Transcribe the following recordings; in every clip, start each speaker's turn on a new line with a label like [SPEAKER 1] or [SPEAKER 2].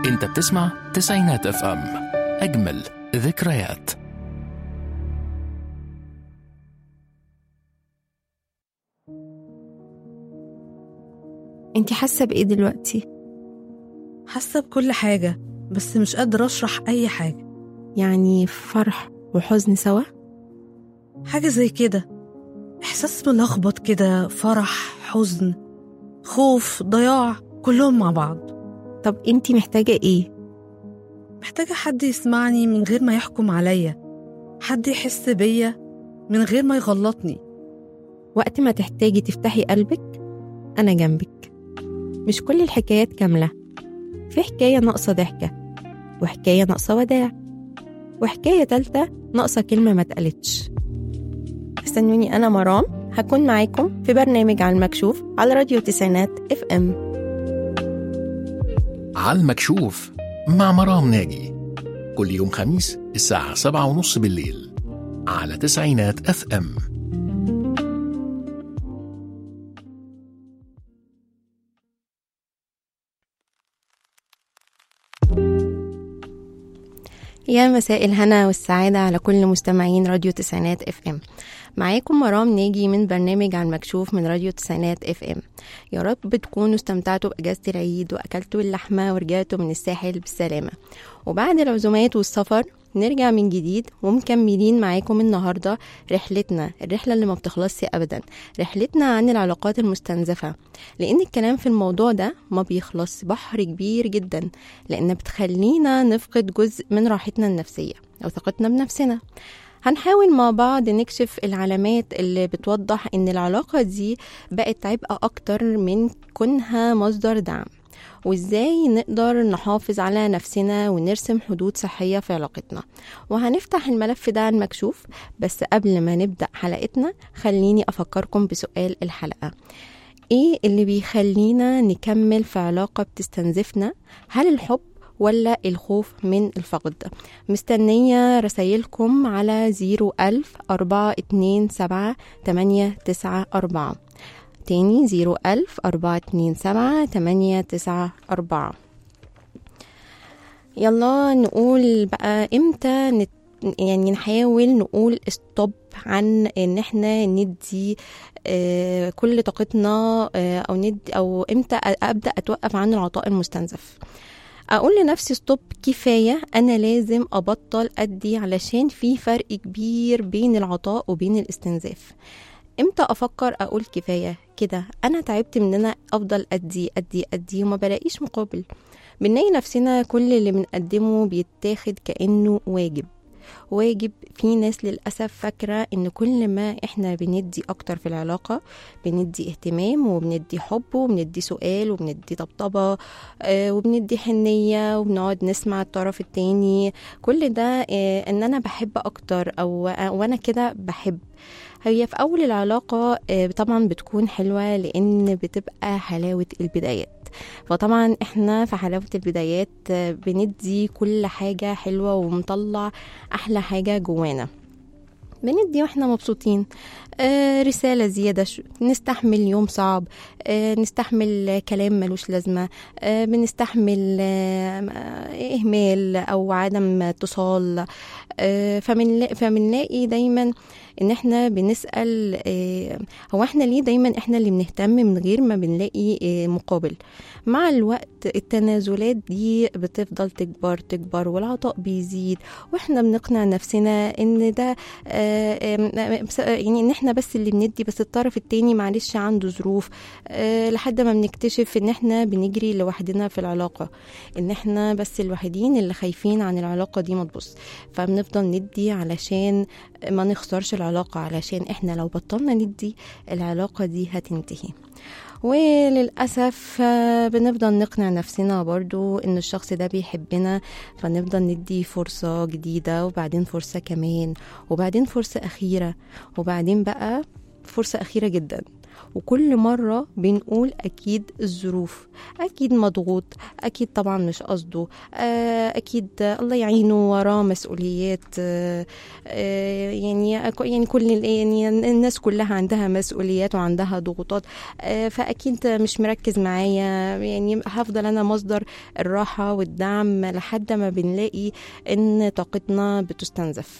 [SPEAKER 1] انت بتسمع تسعينات اف ام اجمل ذكريات
[SPEAKER 2] انتي حاسة بإيه دلوقتي؟
[SPEAKER 3] حاسة بكل حاجة بس مش قادرة أشرح أي حاجة
[SPEAKER 2] يعني فرح وحزن سوا؟
[SPEAKER 3] حاجة زي كده إحساس ملخبط كده فرح حزن خوف ضياع كلهم مع بعض
[SPEAKER 2] طب انتي محتاجة ايه؟
[SPEAKER 3] محتاجة حد يسمعني من غير ما يحكم عليا حد يحس بيا من غير ما يغلطني
[SPEAKER 2] وقت ما تحتاجي تفتحي قلبك أنا جنبك مش كل الحكايات كاملة في حكاية ناقصة ضحكة وحكاية ناقصة وداع وحكاية تالتة ناقصة كلمة ما اتقالتش استنوني أنا مرام هكون معاكم في برنامج على المكشوف على راديو تسعينات اف ام
[SPEAKER 1] على المكشوف مع مرام ناجي كل يوم خميس الساعة سبعة ونص بالليل على تسعينات اف ام
[SPEAKER 2] يا مساء الهنا والسعادة على كل مستمعين راديو تسعينات اف ام معاكم مرام ناجي من برنامج عن مكشوف من راديو تسعينات اف ام يا رب تكونوا استمتعتوا بأجازة العيد وأكلتوا اللحمة ورجعتوا من الساحل بالسلامة وبعد العزومات والسفر نرجع من جديد ومكملين معاكم النهاردة رحلتنا الرحلة اللي ما بتخلصش أبدا رحلتنا عن العلاقات المستنزفة لأن الكلام في الموضوع ده ما بيخلص بحر كبير جدا لأن بتخلينا نفقد جزء من راحتنا النفسية أو ثقتنا بنفسنا هنحاول مع بعض نكشف العلامات اللي بتوضح ان العلاقة دي بقت عبء اكتر من كونها مصدر دعم وازاي نقدر نحافظ على نفسنا ونرسم حدود صحية في علاقتنا وهنفتح الملف ده عن مكشوف بس قبل ما نبدأ حلقتنا خليني أفكركم بسؤال الحلقة ايه اللي بيخلينا نكمل في علاقة بتستنزفنا هل الحب ولا الخوف من الفقد مستنية رسايلكم على زيرو ألف أربعة اتنين سبعة تمانية تسعة أربعة تاني زيرو ألف أربعة اتنين سبعة تمانية تسعة أربعة يلا نقول بقى امتى نت يعني نحاول نقول ستوب عن ان احنا ندي آه كل طاقتنا آه او ندي او امتى ابدا اتوقف عن العطاء المستنزف اقول لنفسي ستوب كفايه انا لازم ابطل ادي علشان في فرق كبير بين العطاء وبين الاستنزاف امتى افكر اقول كفايه كده انا تعبت من ان انا افضل ادي ادي ادي وما بلاقيش مقابل بنلاقي نفسنا كل اللي بنقدمه بيتاخد كانه واجب واجب في ناس للأسف فاكرة إن كل ما إحنا بندي أكتر في العلاقة بندي اهتمام وبندي حب وبندي سؤال وبندي طبطبة آه وبندي حنية وبنقعد نسمع الطرف التاني كل ده آه إن أنا بحب أكتر أو وأنا كده بحب هي في أول العلاقة آه طبعا بتكون حلوة لأن بتبقى حلاوة البدايات فطبعا احنا في حلاوة البدايات بندي كل حاجة حلوة ومطلع أحلى حاجة جوانا بندي واحنا مبسوطين آه رسالة زيادة شو. نستحمل يوم صعب آه نستحمل كلام ملوش لازمة آه بنستحمل آه إهمال أو عدم اتصال آه فبنلاقي دايما ان احنا بنسال آه هو احنا ليه دايما احنا اللي بنهتم من غير ما بنلاقي آه مقابل مع الوقت التنازلات دي بتفضل تكبر تكبر والعطاء بيزيد واحنا بنقنع نفسنا ان ده آه يعني ان احنا بس اللي بندي بس الطرف التاني معلش عنده ظروف لحد ما بنكتشف ان احنا بنجري لوحدنا في العلاقه ان احنا بس الوحيدين اللي خايفين عن العلاقه دي ما تبص فبنفضل ندي علشان ما نخسرش العلاقة علشان احنا لو بطلنا ندي العلاقة دي هتنتهي وللأسف بنفضل نقنع نفسنا برضو إن الشخص ده بيحبنا فنفضل ندي فرصة جديدة وبعدين فرصة كمان وبعدين فرصة أخيرة وبعدين بقى فرصة أخيرة جدا وكل مرة بنقول أكيد الظروف أكيد مضغوط أكيد طبعا مش قصده آه، أكيد الله يعينه وراه مسؤوليات آه، آه، يعني يعني كل ال- يعني الناس كلها عندها مسؤوليات وعندها ضغوطات آه، فأكيد مش مركز معايا يعني هفضل أنا مصدر الراحة والدعم لحد ما بنلاقي إن طاقتنا بتستنزف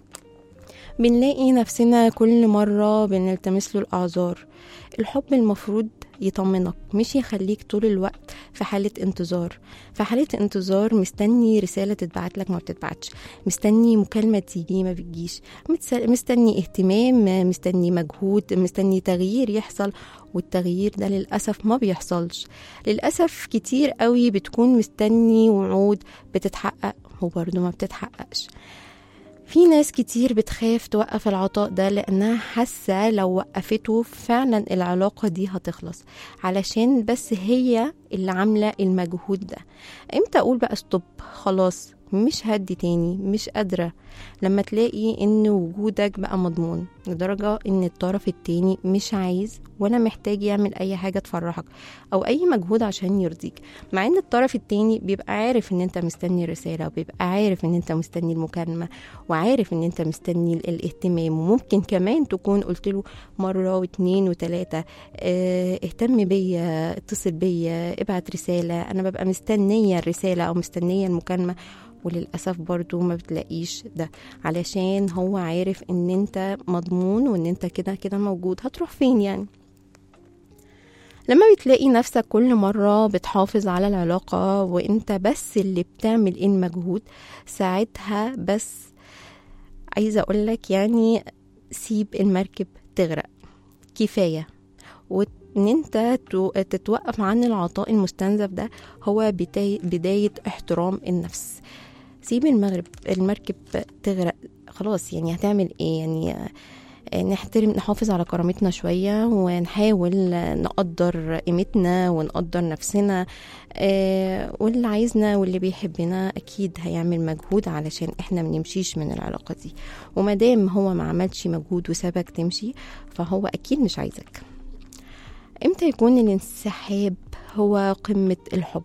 [SPEAKER 2] بنلاقي نفسنا كل مرة بنلتمس له الأعذار الحب المفروض يطمنك مش يخليك طول الوقت في حالة انتظار في حالة انتظار مستني رسالة تتبعت لك ما بتتبعتش مستني مكالمة تيجي ما بتجيش متس- مستني اهتمام مستني مجهود مستني تغيير يحصل والتغيير ده للأسف ما بيحصلش للأسف كتير قوي بتكون مستني وعود بتتحقق وبرضه ما بتتحققش في ناس كتير بتخاف توقف العطاء ده لأنها حاسة لو وقفته فعلا العلاقة دي هتخلص علشان بس هي اللي عاملة المجهود ده امتى أقول بقى ستوب خلاص مش هدي تاني مش قادرة لما تلاقي ان وجودك بقى مضمون لدرجة ان الطرف التاني مش عايز ولا محتاج يعمل اي حاجة تفرحك او اي مجهود عشان يرضيك مع ان الطرف التاني بيبقى عارف ان انت مستني الرسالة وبيبقى عارف ان انت مستني المكالمة وعارف ان انت مستني ال- الاهتمام وممكن كمان تكون قلت له مرة واتنين وتلاتة اه اهتم بيا اتصل بيا ابعت رسالة انا ببقى مستنية الرسالة او مستنية المكالمة وللأسف برضو ما بتلاقيش ده علشان هو عارف ان انت مضمون وان انت كده كده موجود هتروح فين يعني لما بتلاقي نفسك كل مرة بتحافظ على العلاقة وانت بس اللي بتعمل ايه المجهود ساعتها بس عايزة اقولك يعني سيب المركب تغرق كفاية وان انت تو- تتوقف عن العطاء المستنزف ده هو بتاي- بداية احترام النفس سيب المغرب المركب تغرق خلاص يعني هتعمل ايه يعني آه، نحترم نحافظ على كرامتنا شوية ونحاول آه، نقدر قيمتنا ونقدر نفسنا آه، واللي عايزنا واللي بيحبنا أكيد هيعمل مجهود علشان احنا منمشيش من العلاقة دي ومادام هو ما عملش مجهود وسابك تمشي فهو أكيد مش عايزك امتى يكون الانسحاب هو قمة الحب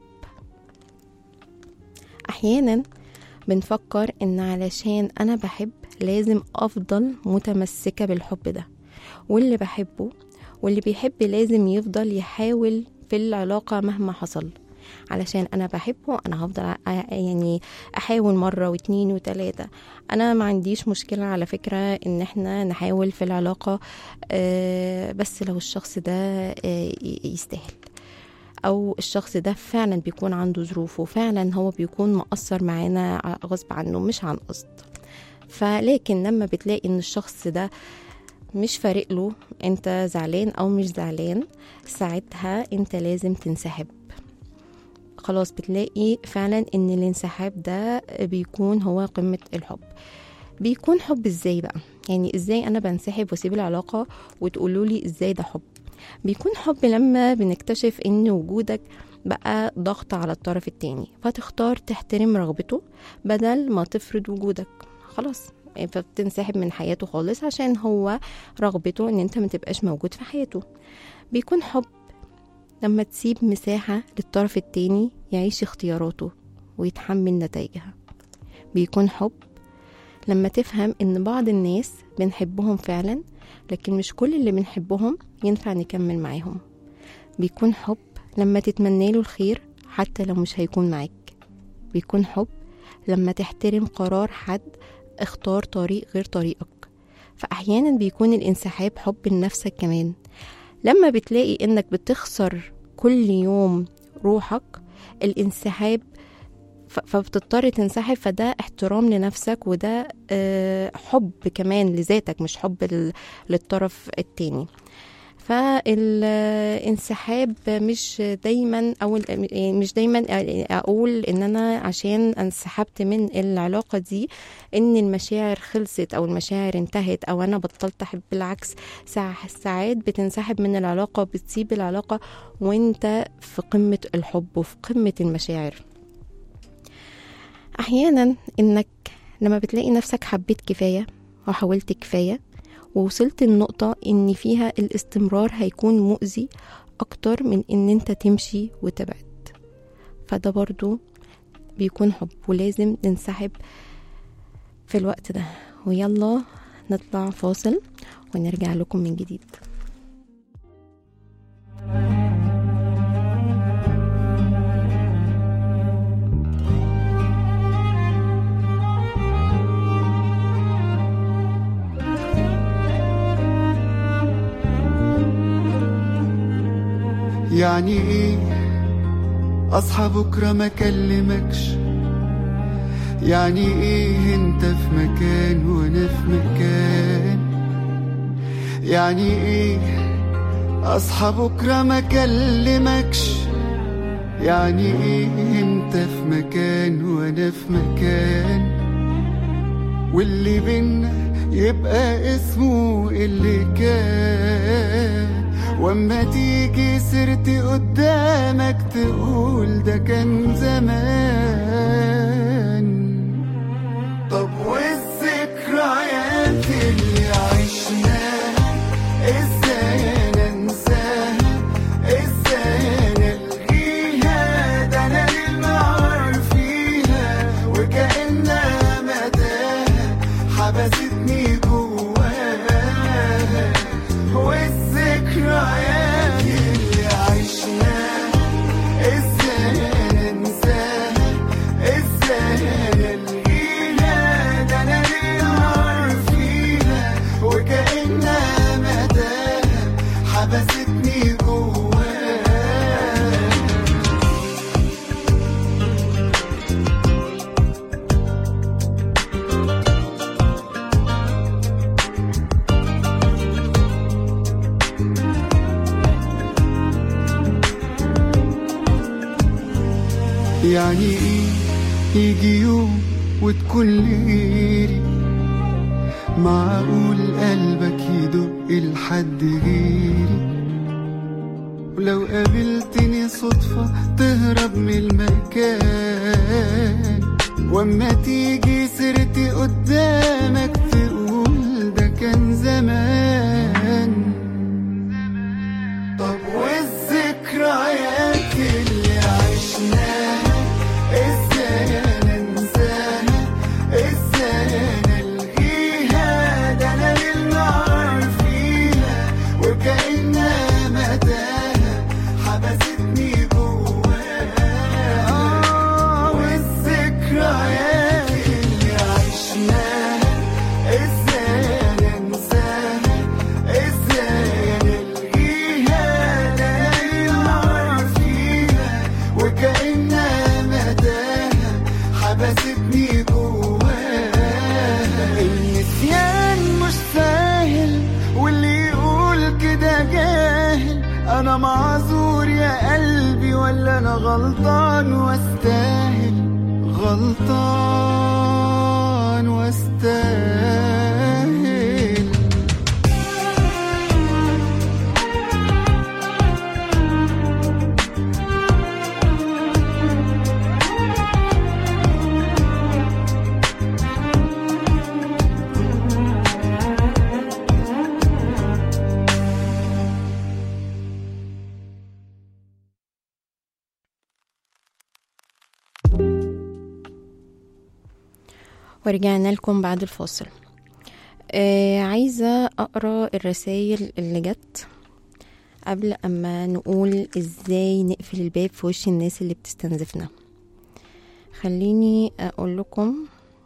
[SPEAKER 2] أحيانا بنفكر ان علشان انا بحب لازم افضل متمسكه بالحب ده واللي بحبه واللي بيحب لازم يفضل يحاول في العلاقه مهما حصل علشان انا بحبه انا هفضل أ- يعني احاول مره واتنين وتلاته انا ما عنديش مشكله على فكره ان احنا نحاول في العلاقه آه، بس لو الشخص ده آه، ي- يستاهل او الشخص ده فعلا بيكون عنده ظروف وفعلا هو بيكون مقصر معانا ع- غصب عنه مش عن قصد فلكن لما بتلاقي ان الشخص ده مش فارق له انت زعلان او مش زعلان ساعتها انت لازم تنسحب خلاص بتلاقي فعلا ان الانسحاب ده بيكون هو قمة الحب بيكون حب ازاي بقى يعني ازاي انا بنسحب واسيب العلاقة وتقولوا لي ازاي ده حب بيكون حب لما بنكتشف ان وجودك بقى ضغط على الطرف التاني فتختار تحترم رغبته بدل ما تفرض وجودك خلاص فبتنسحب من حياته خالص عشان هو رغبته ان انت ما تبقاش موجود في حياته بيكون حب لما تسيب مساحة للطرف التاني يعيش اختياراته ويتحمل نتائجها بيكون حب لما تفهم ان بعض الناس بنحبهم فعلا لكن مش كل اللي بنحبهم ينفع نكمل معاهم بيكون حب لما تتمنى له الخير حتى لو مش هيكون معاك بيكون حب لما تحترم قرار حد اختار طريق غير طريقك فأحيانا بيكون الانسحاب حب لنفسك كمان لما بتلاقي انك بتخسر كل يوم روحك الانسحاب ف- فبتضطر تنسحب فده احترام لنفسك وده آه، حب كمان لذاتك مش حب لل- للطرف التاني فالانسحاب مش دايما او ال- مش دايما اقول ان انا عشان انسحبت من العلاقه دي ان المشاعر خلصت او المشاعر انتهت او انا بطلت احب بالعكس ساع- ساعات بتنسحب من العلاقه بتسيب العلاقه وانت في قمه الحب وفي قمه المشاعر احيانا انك لما بتلاقي نفسك حبيت كفايه وحاولت كفايه ووصلت النقطة ان فيها الاستمرار هيكون مؤذي اكتر من ان انت تمشي وتبعد فده برضو بيكون حب ولازم ننسحب في الوقت ده ويلا نطلع فاصل ونرجع لكم من جديد
[SPEAKER 4] يعني ايه اصحى بكره ما اكلمكش يعني ايه انت في مكان وانا في مكان يعني ايه اصحى بكره ما اكلمكش يعني ايه انت في مكان وانا في مكان واللي بينا يبقى اسمه اللي كان واما تيجي سيرتي قدامك تقول ده كان زمان طب والذكريات اللي عشناها ازاي انا انساها ازاي انا الغيها ده انا المعار فيها وكانها مداها حبستني جواها والذكريات اللي عشناها ازاي انا انساها ازاي انا الغيها ده انا المعار فيها وكانها مداها حبستني جواها يعني ايه يجي يوم وتكون لغيري معقول قلبك يدق لحد غيري ولو قابلتني صدفة تهرب من المكان واما تيجي سيرتي قدامك تقول ده كان زمان طب والذكريات اللي عشناها ازاي انا انساها ازاي انا الغيها ده انا المعار فيها وكانها مداها حبستني جواها والذكريات اللي عشناها ازاي انا انساها ازاي انا الغيها ده انا المعار فيها وكانها مداها حبستني جواها النسيان مش سهل واللي يقول كده جاهل انا معذور يا قلبي ولا انا غلطان واستاهل غلطان واستاهل
[SPEAKER 2] ورجعنا لكم بعد الفاصل آه عايزة أقرأ الرسايل اللي جت قبل أما نقول إزاي نقفل الباب في وش الناس اللي بتستنزفنا خليني أقول لكم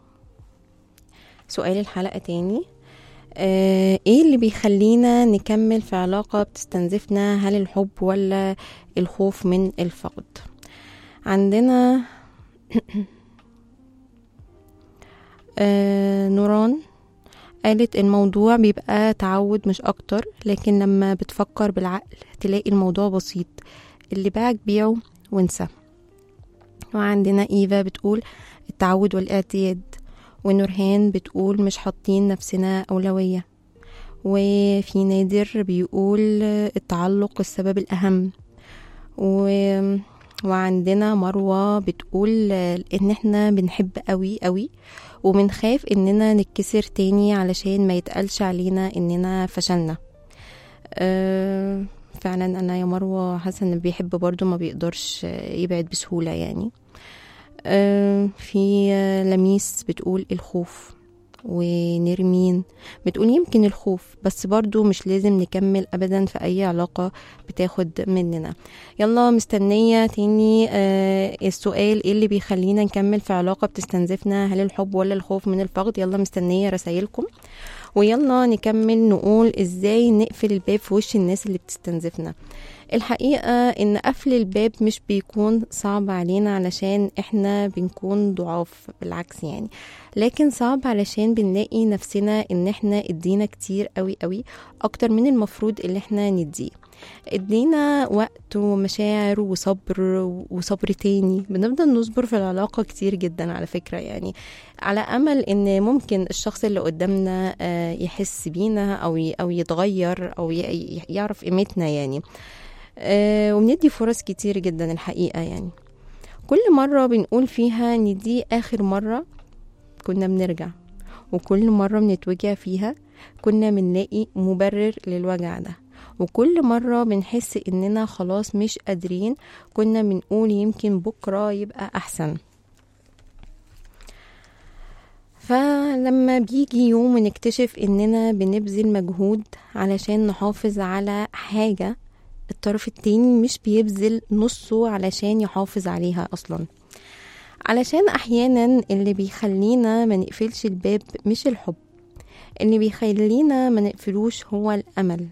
[SPEAKER 2] سؤال الحلقة تاني آه ايه اللي بيخلينا نكمل في علاقة بتستنزفنا هل الحب ولا الخوف من الفقد عندنا آه نوران قالت الموضوع بيبقى تعود مش اكتر لكن لما بتفكر بالعقل تلاقي الموضوع بسيط اللي باعك بيعه وانسى وعندنا ايفا بتقول التعود والاعتياد ونورهان بتقول مش حاطين نفسنا أولوية وفي نادر بيقول التعلق السبب الأهم و... وعندنا مروة بتقول إن إحنا بنحب قوي قوي وبنخاف اننا نتكسر تاني علشان ما يتقالش علينا اننا فشلنا أه فعلا انا يا مروه حاسه ان بيحب برضو ما بيقدرش يبعد بسهوله يعني أه في لميس بتقول الخوف ونرمين بتقول يمكن الخوف بس برضو مش لازم نكمل ابدا في اي علاقة بتاخد مننا يلا مستنية تاني آه السؤال ايه اللي بيخلينا نكمل في علاقة بتستنزفنا هل الحب ولا الخوف من الفقد يلا مستنية رسايلكم ويلا نكمل نقول ازاي نقفل الباب في وش الناس اللي بتستنزفنا الحقيقة ان قفل الباب مش بيكون صعب علينا علشان احنا بنكون ضعاف بالعكس يعني لكن صعب علشان بنلاقي نفسنا ان احنا ادينا كتير قوي قوي اكتر من المفروض اللي احنا نديه ادينا وقت ومشاعر وصبر وصبر تاني بنفضل نصبر في العلاقة كتير جدا على فكرة يعني على امل ان ممكن الشخص اللي قدامنا آه، يحس بينا او ي- او يتغير او ي- ي- يعرف قيمتنا يعني آه، وبندي فرص كتير جدا الحقيقة يعني كل مرة بنقول فيها ان دي اخر مرة كنا بنرجع وكل مرة بنتوجع فيها كنا بنلاقي مبرر للوجع ده وكل مرة بنحس إننا خلاص مش قادرين كنا بنقول يمكن بكرة يبقى أحسن فلما بيجي يوم ونكتشف إننا بنبذل مجهود علشان نحافظ على حاجة الطرف التاني مش بيبذل نصه علشان يحافظ عليها أصلا علشان أحيانا اللي بيخلينا ما نقفلش الباب مش الحب اللي بيخلينا ما نقفلوش هو الأمل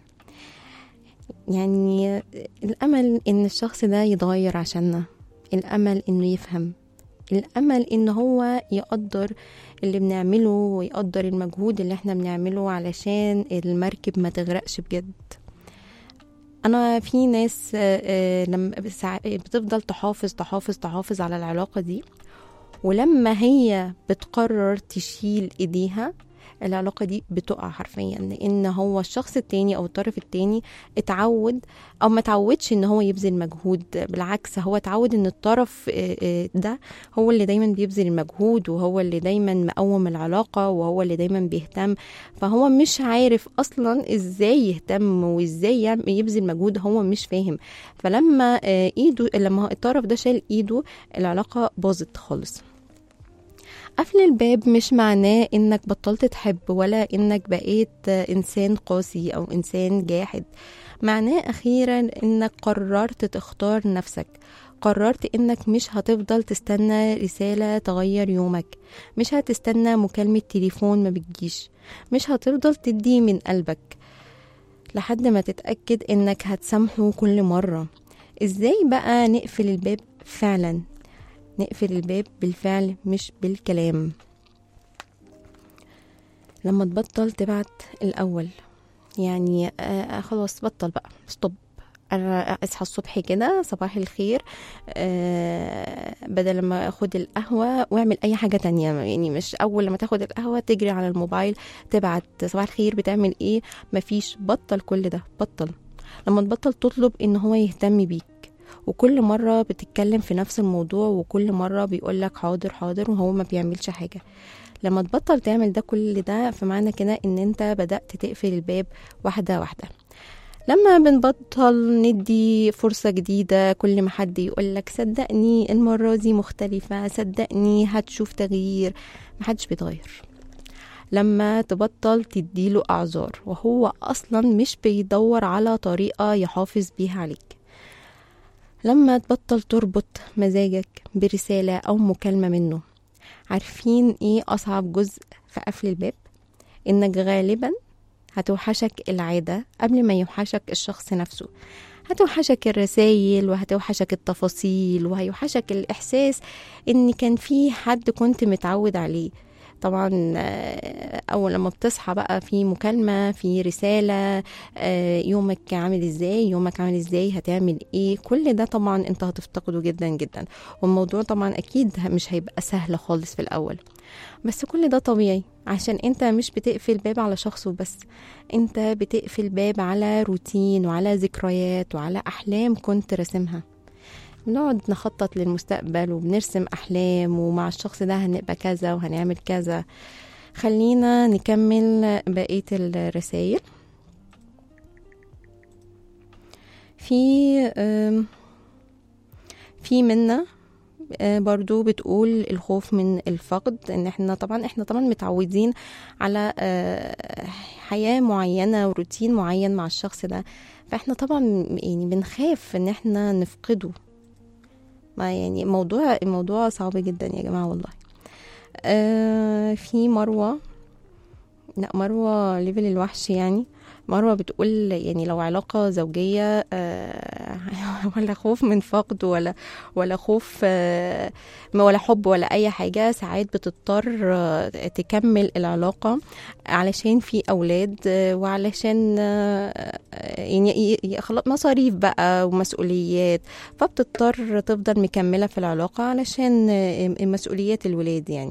[SPEAKER 2] يعني الأمل إن الشخص ده يتغير عشاننا الأمل إنه يفهم الأمل إن هو يقدر اللي بنعمله ويقدر المجهود اللي احنا بنعمله علشان المركب ما تغرقش بجد أنا في ناس آه، آه، لما بسع- بتفضل تحافظ تحافظ تحافظ على العلاقة دي ولما هي بتقرر تشيل ايديها العلاقة دي بتقع حرفيا لان هو الشخص التاني او الطرف التاني اتعود او ما اتعودش ان هو يبذل مجهود بالعكس هو اتعود ان الطرف آه، آه، ده هو اللي دايما بيبذل المجهود وهو اللي دايما مقوم العلاقة وهو اللي دايما بيهتم فهو مش عارف اصلا ازاي يهتم وازاي يعم- يبذل مجهود هو مش فاهم فلما آه، ايده لما الطرف ده شال ايده العلاقة باظت خالص قفل الباب مش معناه انك بطلت تحب ولا انك بقيت انسان قاسي او انسان جاحد معناه اخيرا انك قررت تختار نفسك قررت انك مش هتفضل تستنى رسالة تغير يومك مش هتستنى مكالمة تليفون ما بتجيش مش هتفضل تدي من قلبك لحد ما تتأكد انك هتسامحه كل مرة ازاي بقى نقفل الباب فعلا نقفل الباب بالفعل مش بالكلام لما تبطل تبعت الأول يعني آه خلاص بطل بقى ستوب انا اصحى الصبح كده صباح الخير آه بدل ما اخد القهوه واعمل اي حاجه تانية يعني مش اول لما تاخد القهوه تجري على الموبايل تبعت صباح الخير بتعمل ايه مفيش بطل كل ده بطل لما تبطل تطلب ان هو يهتم بيك وكل مرة بتتكلم في نفس الموضوع وكل مرة بيقولك حاضر حاضر وهو ما بيعملش حاجة لما تبطل تعمل ده كل ده فمعنى كده ان انت بدأت تقفل الباب واحدة واحدة لما بنبطل ندي فرصة جديدة كل ما حد يقولك صدقني المرة دي مختلفة صدقني هتشوف تغيير محدش بيتغير لما تبطل تديله أعذار وهو أصلا مش بيدور على طريقة يحافظ بيها عليك لما تبطل تربط مزاجك برسالة أو مكالمة منه عارفين ايه أصعب جزء في قفل الباب؟ إنك غالبا هتوحشك العادة قبل ما يوحشك الشخص نفسه هتوحشك الرسايل وهتوحشك التفاصيل وهيوحشك الإحساس إن كان في حد كنت متعود عليه طبعا آه، اول لما بتصحى بقى في مكالمه في رساله آه، يومك عامل ازاي يومك عامل ازاي هتعمل ايه كل ده طبعا انت هتفتقده جدا جدا والموضوع طبعا اكيد مش هيبقى سهل خالص في الاول بس كل ده طبيعي عشان انت مش بتقفل باب على شخص وبس انت بتقفل باب على روتين وعلى ذكريات وعلى احلام كنت راسمها بنقعد نخطط للمستقبل وبنرسم أحلام ومع الشخص ده هنبقى كذا وهنعمل كذا خلينا نكمل بقية الرسائل في آم، في منا آه، برضو بتقول الخوف من الفقد ان احنا طبعا احنا طبعا متعودين على آه، حياة معينة وروتين معين مع الشخص ده فاحنا طبعا يعني بنخاف ان احنا نفقده ما يعني موضوع الموضوع صعب جدا يا جماعة والله آه في مروة لا مروة ليفل الوحش يعني مروة بتقول يعني لو علاقة زوجية آه ولا خوف من فقد ولا ولا خوف آه ولا حب ولا أي حاجة ساعات بتضطر آه تكمل العلاقة علشان في أولاد آه وعلشان آه يعني ي- ي- خلاص مصاريف بقى ومسؤوليات فبتضطر تفضل مكملة في العلاقة علشان آه، مسؤوليات الولاد يعني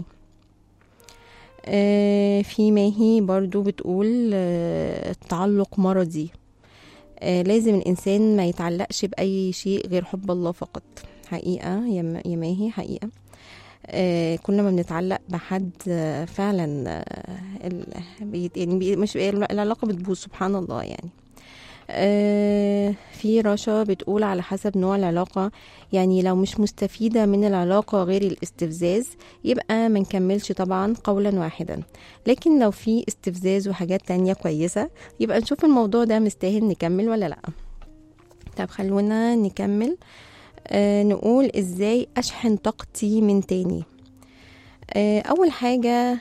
[SPEAKER 2] آه، في ماهي برضو بتقول آه، التعلق مرضي آه، لازم الإنسان ما يتعلقش بأي شيء غير حب الله فقط حقيقة يا م- يا ماهي حقيقة آه، كل ما بنتعلق بحد آه، فعلا آه، ال- بيت- يعني بي- مش العلاقة بتبوظ سبحان الله يعني آه، في رشا بتقول على حسب نوع العلاقة يعني لو مش مستفيدة من العلاقة غير الاستفزاز يبقى ما نكملش طبعا قولا واحدا لكن لو في استفزاز وحاجات تانية كويسة يبقى نشوف الموضوع ده مستاهل نكمل ولا لا طب خلونا نكمل آه نقول ازاي اشحن طاقتي من تاني آه اول حاجة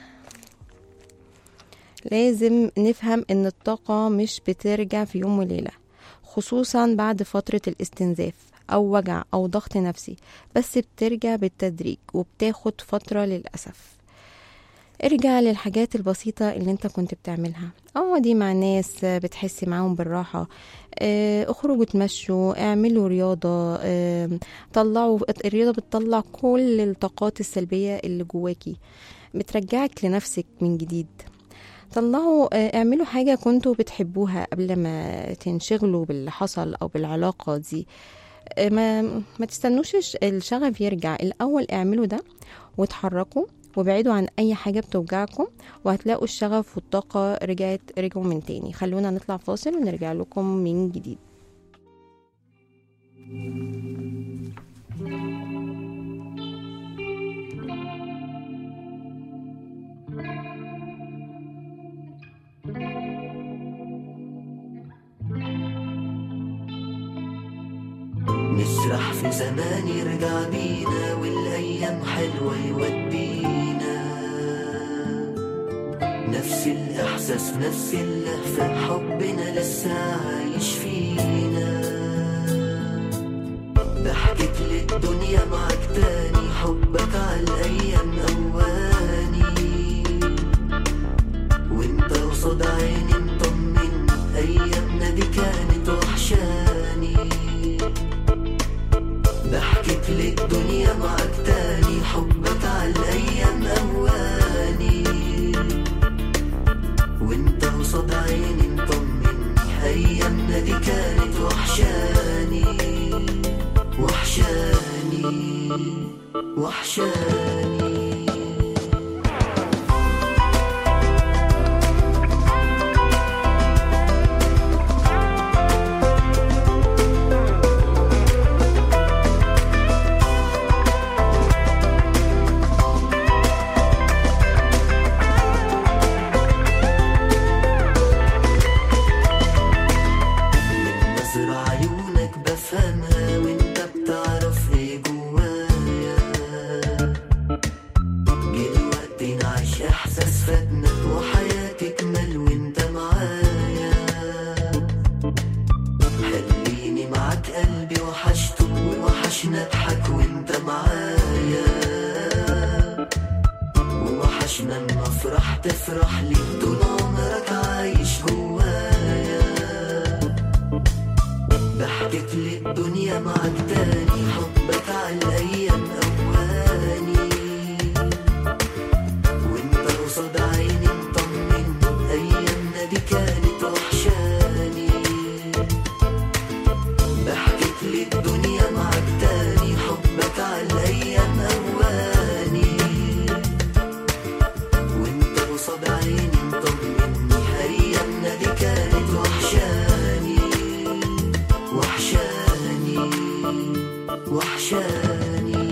[SPEAKER 2] لازم نفهم ان الطاقة مش بترجع في يوم وليلة خصوصا بعد فترة الاستنزاف او وجع او ضغط نفسي بس بترجع بالتدريج وبتاخد فترة للأسف ارجع للحاجات البسيطة اللي انت كنت بتعملها اقعدي مع ناس بتحسي معاهم بالراحة اه، اخرجوا تمشوا اعملوا رياضة اه، طلعوا الرياضة بتطلع كل الطاقات السلبية اللي جواكي بترجعك لنفسك من جديد طلعوا اه، اعملوا حاجة كنتوا بتحبوها قبل ما تنشغلوا باللي حصل او بالعلاقة دي اه، ما ما تستنوش الش- الشغف يرجع الاول اعملوا ده وتحركوا وابعدوا عن اي حاجه بتوجعكم وهتلاقوا الشغف والطاقه رجعت رجعوا من تاني خلونا نطلع فاصل ونرجع لكم من جديد
[SPEAKER 5] نسرح في زمان يرجع بينا والايام حلوه يودينا نفس الاحساس نفس اللهفه حبنا لسه عايش فينا ضحكت للدنيا معاك تاني حبك عالايام اواني وانت قصاد عيني مطمن ايامنا دي كانت وحشاني ضحكت للدنيا معاك تاني حبك عالايام اواني وانت قصاد عيني مطمن ايامنا دي كانت وحشاني وحشاني وحشاني من نظر عيونك بفهمها وانت بتعرف ايه جوايا جه الوقت نعيش احساس فاتنا وحياتي تكمل وانت معايا خليني معاك قلبي وحشته ووحشنا اضحك وانت معايا ووحشنا اما افرح تفرح لي طول عمرك عايش جوايا ضحكت للدنيا معاك تاني حبك عالايام اواني وانت قصاد عيني مطمن ايامنا دي كانت وحشاني ضحكت للدنيا معاك تاني وحشاني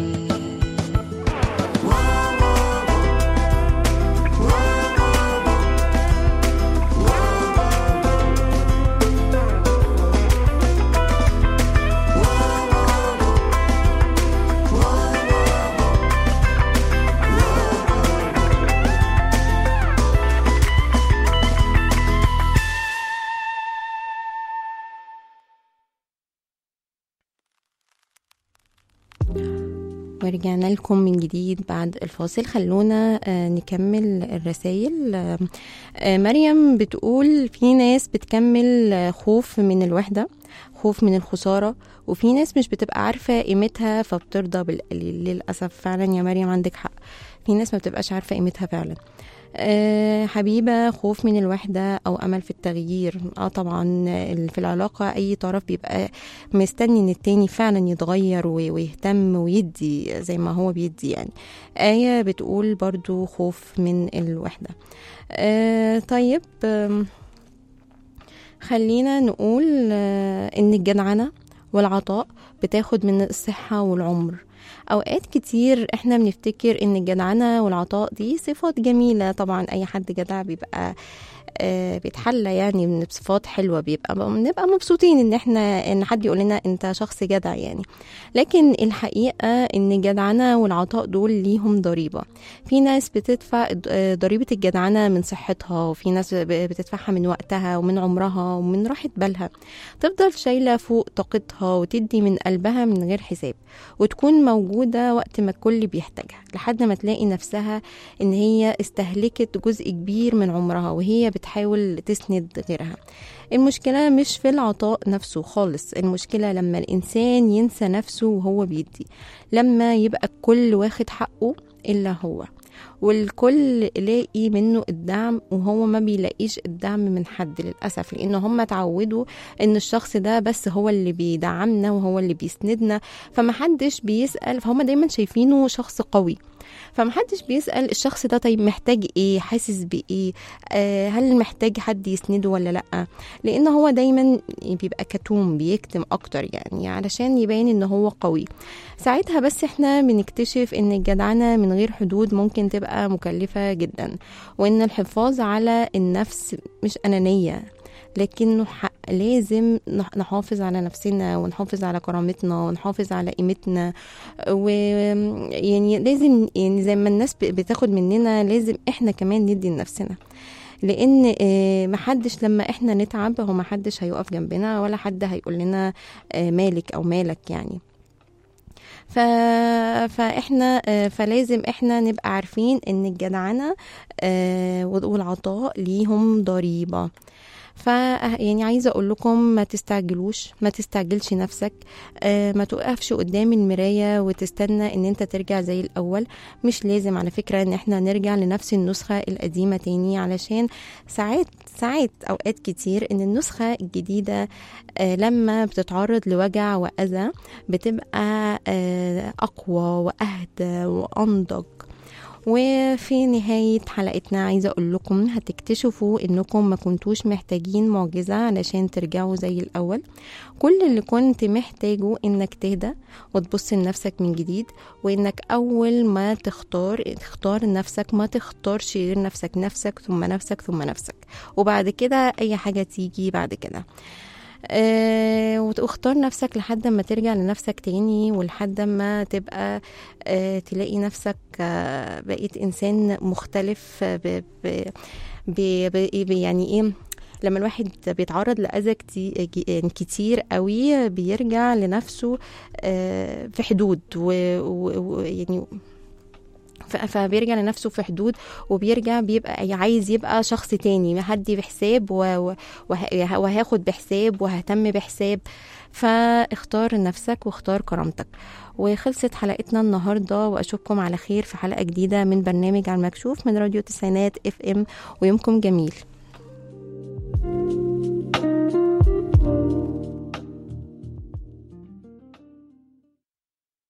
[SPEAKER 2] ورجعنا لكم من جديد بعد الفاصل خلونا آه، نكمل الرسائل آه، آه، مريم بتقول في ناس بتكمل آه، خوف من الوحدة خوف من الخسارة وفي ناس مش بتبقى عارفة قيمتها فبترضى بالقليل للأسف فعلا يا مريم عندك حق في ناس ما بتبقاش عارفة قيمتها فعلا أه حبيبة خوف من الوحدة أو أمل في التغيير اه طبعا ال- في العلاقة أي طرف بيبقى مستني ان التاني فعلا يتغير و- ويهتم ويدي زي ما هو بيدي يعني آية بتقول برضو خوف من الوحدة آه طيب آم، خلينا نقول آه ان الجدعنة والعطاء بتاخد من الصحة والعمر أوقات كتير احنا بنفتكر ان الجدعنة والعطاء دي صفات جميلة طبعا أي حد جدع بيبقى آه، بيتحلى يعني من بصفات حلوه بيبقى بنبقى مبسوطين ان احنا ان حد يقول لنا انت شخص جدع يعني لكن الحقيقه ان الجدعنه والعطاء دول ليهم ضريبه في ناس بتدفع آه، ضريبه الجدعنه من صحتها وفي ناس ب- بتدفعها من وقتها ومن عمرها ومن راحه بالها تفضل شايله فوق طاقتها وتدي من قلبها من غير حساب وتكون موجوده وقت ما الكل بيحتاجها لحد ما تلاقي نفسها ان هي استهلكت جزء كبير من عمرها وهي بتحاول تسند غيرها المشكلة مش في العطاء نفسه خالص المشكلة لما الإنسان ينسى نفسه وهو بيدي لما يبقى الكل واخد حقه إلا هو والكل لاقي منه الدعم وهو ما بيلاقيش الدعم من حد للأسف لأن هم اتعودوا إن الشخص ده بس هو اللي بيدعمنا وهو اللي بيسندنا فمحدش بيسأل فهم دايما شايفينه شخص قوي فمحدش بيسأل الشخص ده طيب محتاج ايه حاسس بايه آه هل محتاج حد يسنده ولا لا لان هو دايما بيبقى كتوم بيكتم اكتر يعني علشان يبين ان هو قوي ساعتها بس احنا بنكتشف ان الجدعنة من غير حدود ممكن تبقى مكلفة جدا وان الحفاظ على النفس مش انانية لكنه حق لازم نح- نحافظ على نفسنا ونحافظ على كرامتنا ونحافظ على قيمتنا ويعني لازم يعني زي ما الناس ب- بتاخد مننا لازم احنا كمان ندي لنفسنا لان آه، محدش لما احنا نتعب هو محدش هيقف جنبنا ولا حد هيقول لنا آه، مالك او مالك يعني ف... فاحنا آه، فلازم احنا نبقى عارفين ان الجدعنه آه، والعطاء ليهم ضريبه ف يعني عايزه اقول لكم ما تستعجلوش ما تستعجلش نفسك آه، ما توقفش قدام المرايه وتستنى ان انت ترجع زي الاول مش لازم على فكره ان احنا نرجع لنفس النسخه القديمه تاني علشان ساعات ساعات اوقات كتير ان النسخه الجديده آه، لما بتتعرض لوجع واذى بتبقى آه، اقوى واهدى وانضج وفي نهاية حلقتنا عايزة أقول لكم هتكتشفوا إنكم ما كنتوش محتاجين معجزة علشان ترجعوا زي الأول كل اللي كنت محتاجه إنك تهدى وتبص لنفسك من جديد وإنك أول ما تختار تختار نفسك ما تختارش غير نفسك نفسك ثم نفسك ثم نفسك وبعد كده أي حاجة تيجي بعد كده آه واختار نفسك لحد ما ترجع لنفسك تاني ولحد ما تبقى آه تلاقي نفسك آه بقيت انسان مختلف ب ب ب ب يعني ايه لما الواحد بيتعرض لأذى كتي- يعني كتير قوي بيرجع لنفسه آه، في حدود ويعني ف- فبيرجع لنفسه في حدود وبيرجع بيبقى عايز يبقى شخص تاني هدي بحساب و- و- وه- وهاخد بحساب وههتم بحساب فاختار نفسك واختار كرامتك وخلصت حلقتنا النهارده واشوفكم على خير في حلقه جديده من برنامج على المكشوف من راديو تسعينات اف ام ويومكم جميل